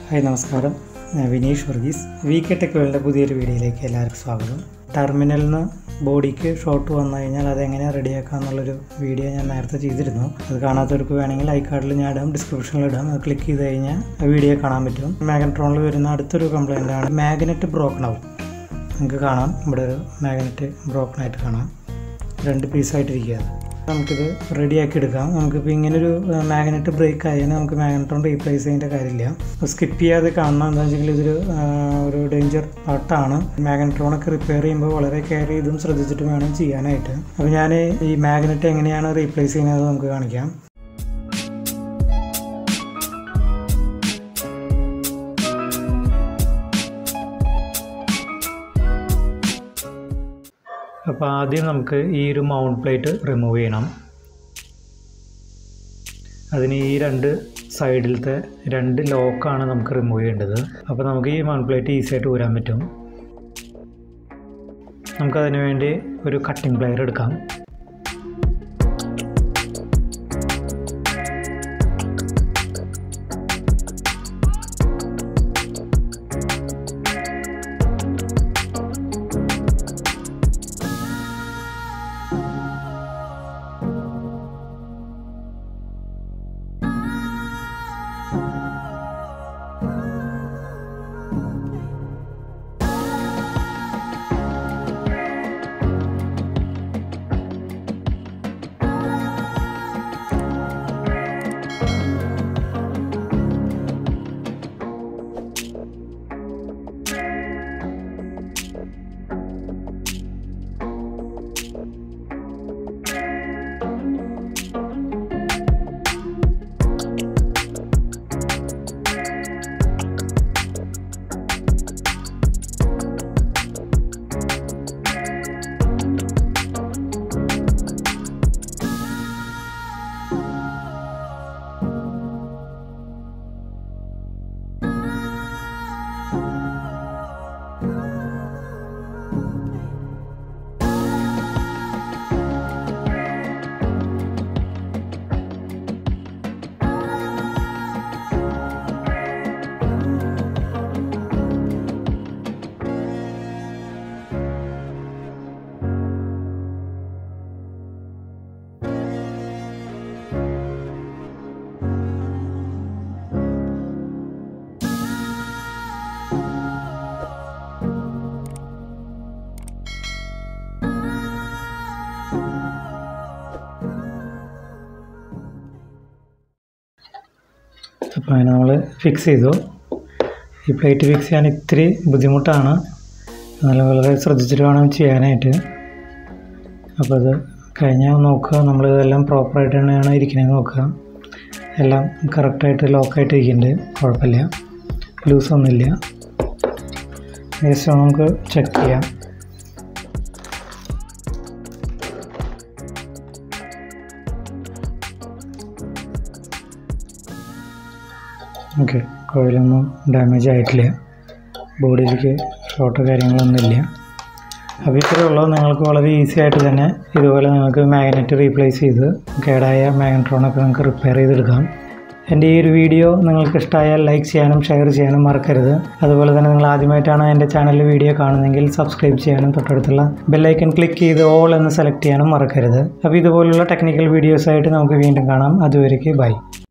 hi നമസ്കാരം ഞാൻ Vineesh Varghese V K tech വേൾഡിൻ്റെ പുതിയൊരു വീഡിയോയിലേക്ക് എല്ലാവർക്കും സ്വാഗതം ടെർമിനലിൽ നിന്ന് ബോഡിക്ക് ഷോട്ട് വന്നു കഴിഞ്ഞാൽ അതെങ്ങനെ റെഡിയാക്കാം എന്നുള്ളൊരു വീഡിയോ ഞാൻ നേരത്തെ ചെയ്തിരുന്നു അത് കാണാത്തവർക്ക് വേണമെങ്കിൽ ഐ കാർഡിൽ ഞാൻ ഇടാം ഡിസ്ക്രിപ്ഷനിൽ ഇടാം അത് ക്ലിക്ക് ചെയ്ത് കഴിഞ്ഞാൽ ആ വീഡിയോ കാണാൻ പറ്റും മാഗ്നട്രോണിൽ വരുന്ന അടുത്തൊരു കംപ്ലൈൻ്റ് ആണ് മാഗ്നറ്റ് ബ്രോക്കൺ ആവും നിങ്ങൾക്ക് കാണാം ഇവിടെ ഒരു മാഗ്നറ്റ് ബ്രോക്കൺ ആയിട്ട് കാണാം രണ്ട് പീസായിട്ടിരിക്കുക അത് നമുക്കിത് റെഡിയാക്കി എടുക്കാം നമുക്കിപ്പോൾ ഇങ്ങനൊരു മാഗ്നറ്റ് ബ്രേക്ക് ആയാലും നമുക്ക് മാഗ്നറ്റോൺ റീപ്ലേസ് ചെയ്യേണ്ട കാര്യമില്ല സ്കിപ്പ് ചെയ്യാതെ കാണണം എന്താ വെച്ചെങ്കിൽ ഇതൊരു ആ, ഒരു ഡേഞ്ചർ പാർട്ടാണ് മാഗ്നട്രോണൊക്കെ റിപ്പയർ ചെയ്യുമ്പോൾ വളരെ കെയർ ചെയ്തും ശ്രദ്ധിച്ചിട്ട് വേണം ചെയ്യാനായിട്ട് അപ്പോൾ ഞാൻ ഈ മാഗ്നറ്റ് എങ്ങനെയാണ് റീപ്ലേസ് ചെയ്യുന്നത് നമുക്ക് കാണിക്കാം അപ്പോൾ ആദ്യം നമുക്ക് ഈ ഒരു മൗണ്ട് പ്ലേറ്റ് റിമൂവ് ചെയ്യണം അതിന് ഈ രണ്ട് സൈഡിലത്തെ രണ്ട് ലോക്കാണ് നമുക്ക് റിമൂവ് ചെയ്യേണ്ടത് അപ്പോൾ നമുക്ക് ഈ മൗണ്ട് പ്ലേറ്റ് ഈസി ആയിട്ട് ഊരാൻ പറ്റും നമുക്കതിന് വേണ്ടി ഒരു കട്ടിംഗ് പ്ലെയർ എടുക്കാം അപ്പോൾ അങ്ങനെ നമ്മൾ ഫിക്സ് ചെയ്തു ഈ പ്ലേറ്റ് ഫിക്സ് ചെയ്യാൻ ഇത്തിരി ബുദ്ധിമുട്ടാണ് നല്ല വളരെ ശ്രദ്ധിച്ചിട്ട് വേണം ചെയ്യാനായിട്ട് അപ്പോൾ അത് കഴിഞ്ഞാൽ നോക്കുക നമ്മൾ ഇതെല്ലാം പ്രോപ്പറായിട്ട് തന്നെയാണ് ഇരിക്കുന്നത് നോക്കുക എല്ലാം കറക്റ്റായിട്ട് ലോക്കായിട്ട് ഇരിക്കുന്നുണ്ട് കുഴപ്പമില്ല ലൂസൊന്നുമില്ല ജസ്റ്റ് നമുക്ക് ചെക്ക് ചെയ്യാം ഓക്കെ കോയിലൊന്നും ഡാമേജ് ആയിട്ടില്ല ബോഡിയിലേക്ക് ഷോർട്ടോ കാര്യങ്ങളൊന്നുമില്ല അപ്പോൾ ഇത്രയേ ഉള്ളൂ നിങ്ങൾക്ക് വളരെ ഈസി ആയിട്ട് തന്നെ ഇതുപോലെ നിങ്ങൾക്ക് മാഗ്നറ്റ് റീപ്ലേസ് ചെയ്ത് കേടായ മാഗ്നട്രോണൊക്കെ നിങ്ങൾക്ക് റിപ്പയർ ചെയ്തെടുക്കാം എൻ്റെ ഈ ഒരു വീഡിയോ നിങ്ങൾക്ക് ഇഷ്ടമായാൽ ലൈക്ക് ചെയ്യാനും ഷെയർ ചെയ്യാനും മറക്കരുത് അതുപോലെ തന്നെ നിങ്ങൾ ആദ്യമായിട്ടാണ് എൻ്റെ ചാനലിൽ വീഡിയോ കാണുന്നതെങ്കിൽ സബ്സ്ക്രൈബ് ചെയ്യാനും തൊട്ടടുത്തുള്ള ബെല്ലൈക്കൺ ക്ലിക്ക് ചെയ്ത് ഓൾ എന്ന് സെലക്ട് ചെയ്യാനും മറക്കരുത് അപ്പോൾ ഇതുപോലുള്ള ടെക്നിക്കൽ വീഡിയോസായിട്ട് നമുക്ക് വീണ്ടും കാണാം അതുവരേക്ക് ബൈ